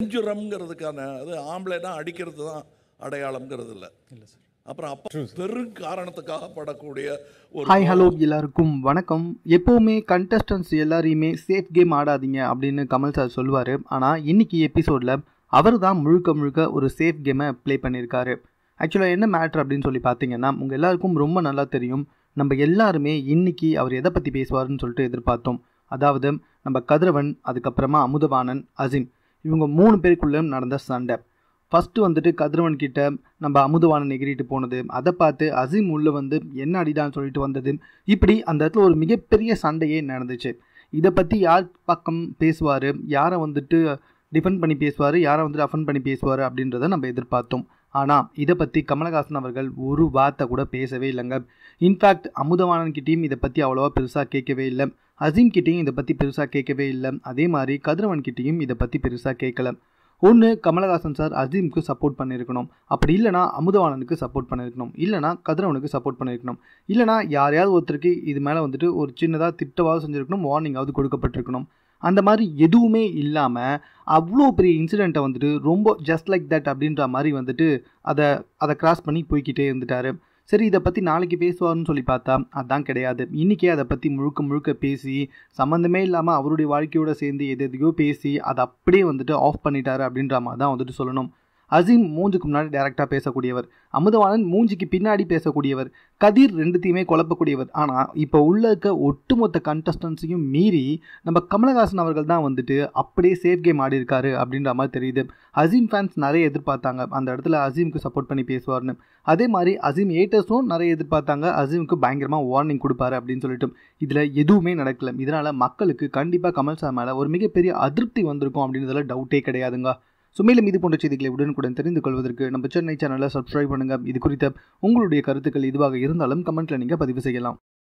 நெஞ்சுரம்ங்கிறதுக்கான அது ஆம்பளைனா அடிக்கிறது தான் அடையாளம்ங்கிறது இல்லை இல்லை சார் அப்புறம் அப்ப பெரும் காரணத்துக்காக படக்கூடிய ஒரு ஹாய் ஹலோ எல்லாருக்கும் வணக்கம் எப்போவுமே கண்டஸ்டன்ஸ் எல்லாரையுமே சேஃப் கேம் ஆடாதீங்க அப்படின்னு கமல் சார் சொல்லுவார் ஆனால் இன்னைக்கு எபிசோடில் அவர் தான் முழுக்க முழுக்க ஒரு சேஃப் கேமை ப்ளே பண்ணியிருக்காரு ஆக்சுவலாக என்ன மேட்ரு அப்படின்னு சொல்லி பார்த்தீங்கன்னா உங்கள் எல்லாருக்கும் ரொம்ப நல்லா தெரியும் நம்ம எல்லாருமே இன்னைக்கு அவர் எதை பற்றி பேசுவாருன்னு சொல்லிட்டு எதிர்பார்த்தோம் அதாவது நம்ம கதிரவன் அதுக்கப்புறமா அமுதவாணன் அசிம் இவங்க மூணு பேருக்குள்ளே நடந்த சண்டை ஃபஸ்ட்டு வந்துட்டு கதிரவன் கிட்ட நம்ம அமுதவாணன் எகிரிட்டு போனது அதை பார்த்து அசீம் உள்ள வந்து என்ன அடிடான்னு சொல்லிட்டு வந்தது இப்படி அந்த இடத்துல ஒரு மிகப்பெரிய சண்டையே நடந்துச்சு இதை பற்றி யார் பக்கம் பேசுவார் யாரை வந்துட்டு டிஃபெண்ட் பண்ணி பேசுவார் யாரை வந்துட்டு அஃபன் பண்ணி பேசுவார் அப்படின்றத நம்ம எதிர்பார்த்தோம் ஆனால் இதை பற்றி கமலஹாசன் அவர்கள் ஒரு வார்த்தை கூட பேசவே இல்லைங்க இன்ஃபேக்ட் அமுதவாணன் கிட்டேயும் இதை பற்றி அவ்வளோவா பெருசாக கேட்கவே இல்லை அசீம் கிட்டேயும் இதை பற்றி பெருசாக கேட்கவே இல்லை அதே மாதிரி கதிரவன் கிட்டேயும் இதை பற்றி பெருசாக கேட்கல ஒன்று கமலஹாசன் சார் அசீமுக்கு சப்போர்ட் பண்ணியிருக்கணும் அப்படி இல்லைனா அமுதவாணனுக்கு சப்போர்ட் பண்ணியிருக்கணும் இல்லைனா கதிரவனுக்கு சப்போர்ட் பண்ணியிருக்கணும் இல்லைனா யாரையாவது ஒருத்தருக்கு இது மேலே வந்துட்டு ஒரு சின்னதாக திட்டவாவது செஞ்சுருக்கணும் வார்னிங்காவது கொடுக்கப்பட்டிருக்கணும் அந்த மாதிரி எதுவுமே இல்லாமல் அவ்வளோ பெரிய இன்சிடெண்ட்டை வந்துட்டு ரொம்ப ஜஸ்ட் லைக் தட் அப்படின்ற மாதிரி வந்துட்டு அதை அதை கிராஸ் பண்ணி போய்கிட்டே இருந்துட்டாரு சரி இதை பற்றி நாளைக்கு பேசுவார்னு சொல்லி பார்த்தா அதான் கிடையாது இன்றைக்கே அதை பற்றி முழுக்க முழுக்க பேசி சம்மந்தமே இல்லாமல் அவருடைய வாழ்க்கையோட சேர்ந்து எது எதையோ பேசி அதை அப்படியே வந்துட்டு ஆஃப் பண்ணிட்டாரு அப்படின்ற மாதிரி தான் வந்துட்டு சொல்லணும் அசீம் மூஞ்சுக்கு முன்னாடி டேரெக்டாக பேசக்கூடியவர் அமுதவாணன் மூஞ்சிக்கு பின்னாடி பேசக்கூடியவர் கதிர் ரெண்டுத்தையுமே குழப்பக்கூடியவர் ஆனால் இப்போ உள்ள இருக்க ஒட்டுமொத்த கண்டஸ்டன்ஸையும் மீறி நம்ம கமலஹாசன் அவர்கள் தான் வந்துட்டு அப்படியே சேஃப் கேம் ஆடி இருக்காரு அப்படின்ற மாதிரி தெரியுது அசீம் ஃபேன்ஸ் நிறைய எதிர்பார்த்தாங்க அந்த இடத்துல அசீமுக்கு சப்போர்ட் பண்ணி பேசுவார்னு அதே மாதிரி அசீம் ஏட்டர்ஸும் நிறைய எதிர்பார்த்தாங்க அசீமுக்கு பயங்கரமாக வார்னிங் கொடுப்பாரு அப்படின்னு சொல்லிட்டு இதில் எதுவுமே நடக்கல இதனால் மக்களுக்கு கண்டிப்பாக கமல் சார் மேலே ஒரு மிகப்பெரிய அதிருப்தி வந்திருக்கும் அப்படின்றதுல டவுட்டே கிடையாதுங்க ஸோ மேலும் இது போன்ற செய்திகளை உடனுக்குடன் தெரிந்து கொள்வதற்கு நம்ம சென்னை சேனலை சப்ஸ்கிரைப் பண்ணுங்கள் இது குறித்த உங்களுடைய கருத்துக்கள் இதுவாக இருந்தாலும் கமெண்ட்டில் நீங்கள் பதிவு செய்யலாம்